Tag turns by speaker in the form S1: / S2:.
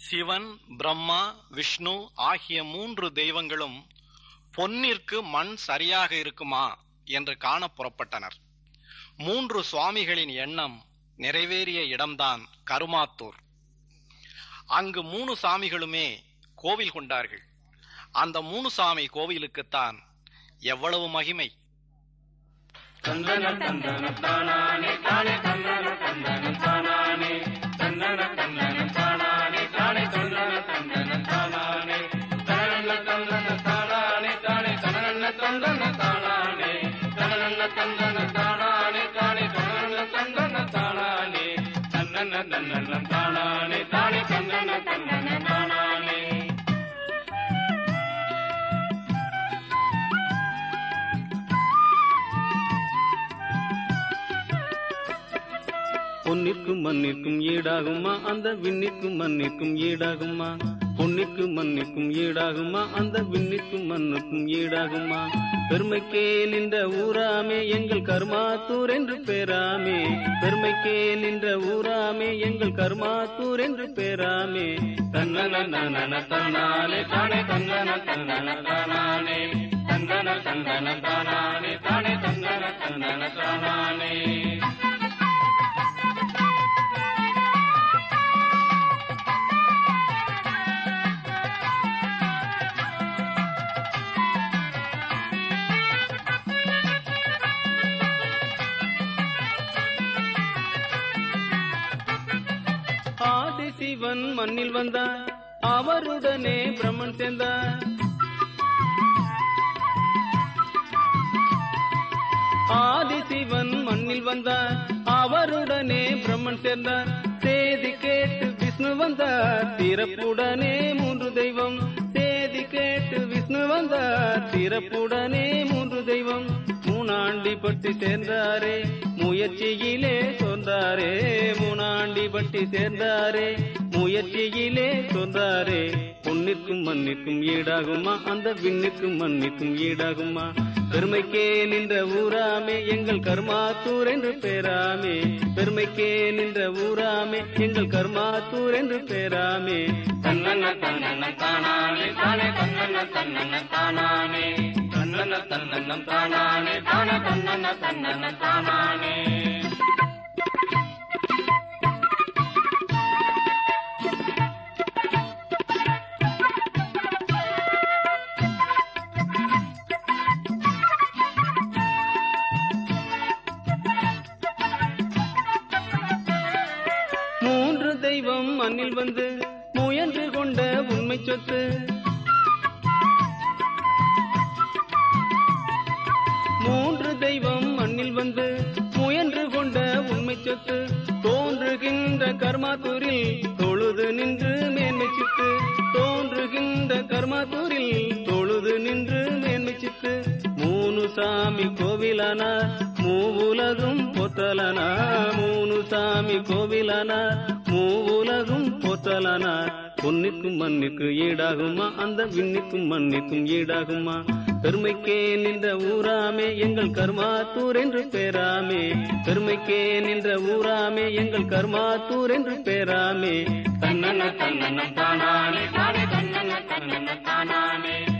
S1: சிவன் பிரம்மா விஷ்ணு ஆகிய மூன்று தெய்வங்களும் பொன்னிற்கு மண் சரியாக இருக்குமா என்று காண புறப்பட்டனர் மூன்று சுவாமிகளின் எண்ணம் நிறைவேறிய இடம்தான் கருமாத்தூர் அங்கு மூணு சாமிகளுமே கோவில் கொண்டார்கள் அந்த மூணு சாமி கோவிலுக்குத்தான் எவ்வளவு மகிமை
S2: தந்தன தந்தன தானானே தானே தந்தன தந்தன தானானே தந்தன தந்தன தானானே தானே தந்தன தந்தன தானானே தனன தந்தன தானானே தானே தனன தந்தன தானானே தனன தந்தன தானானே தானே தனன தந்தன தானானே தன்னன தந்தன தானானே தானே தந்தன தந்தன தானானே
S3: பொன்னிற்கும் மண்ணிற்கும் ஈடாகுமா அந்த விண்ணிற்கும் மண்ணிற்கும் ஈடாகுமா பொன்னிற்கும் மண்ணிற்கும் ஈடாகுமா அந்த விண்ணிற்கும் மண்ணுக்கும் ஈடாகுமா பெருமைக்கே நின்ற ஊராமே எங்கள் கர்மாத்தூர் என்று பேராமே பெருமைக்கே நின்ற ஊராமே எங்கள் கர்மாத்தூர் என்று பேராமே
S2: தன்னன நனன தன்னானே தானே தந்தன தந்தன தானானே தந்தன தந்தன தானானே தானே தந்தன தந்தன தானானே
S3: ஆதி சிவன் மண்ணில் வந்தார் அவருடனே பிரம்மன் சேர்ந்தார் ஆதி சிவன் மண்ணில் வந்தார் அவருடனே பிரம்மன் சேர்ந்தார் சேதி கேட்டு விஷ்ணு வந்தார் திறப்புடனே மூன்று தெய்வம் சேதி கேட்டு விஷ்ணு வந்தார் திறப்புடனே மூன்று தெய்வம் மூணாண்டி பட்டி சேர்ந்தாரே முயற்சியிலே சொந்தாரே மூணாண்டி பட்டி சேர்ந்தாரே முயற்சியிலே சொந்தாரே பொன்னிற்கும் மண்ணிற்கும் ஈடாகுமா அந்த விண்ணிற்கும் மண்ணிற்கும் ஈடாகுமா பெருமைக்கே நின்ற ஊராமே எங்கள் கர்மாத்தூர் என்று பேராமே பெருமைக்கே நின்ற ஊராமே எங்கள் கர்மாத்தூர் என்று பேராமே
S2: தன்னன தன்னன தானானே தானே தன்னன தன்னன தானானே தன்னன தன்னன தானானே தானே தன்னன தன்னன தானானே
S3: மூன்று தெய்வம் மண்ணில் வந்து முயன்று கொண்ட உண்மை சொத்து மூன்று தெய்வம் மண்ணில் வந்து முயன்று கொண்ட உண்மை சொத்து தோன்றுகின்ற கர்மாத்தூரில் தொழுது நின்று மேன்மை சித்து தோன்றுகின்ற கர்மாத்தூரில் தொழுது நின்று மேன்மை சித்து மூணு சாமி கோவிலானா மூவுலகும் போற்றலனா மூணு சாமி கோவிலானா மூவுலகும் போற்றலனா பொன்னிற்கும் மண்ணிற்கு ஈடாகுமா அந்த விண்ணிற்கும் மண்ணிற்கும் ஈடாகுமா பெருமைக்கே நின்ற ஊராமே எங்கள் கர்மாத்தூர் என்று பேராமே பெருமைக்கே நின்ற ஊராமே எங்கள் கர்மாத்தூர் என்று பேராமே
S2: தன்னன தன்னன தானானே தானே தன்னன தன்னன தானானே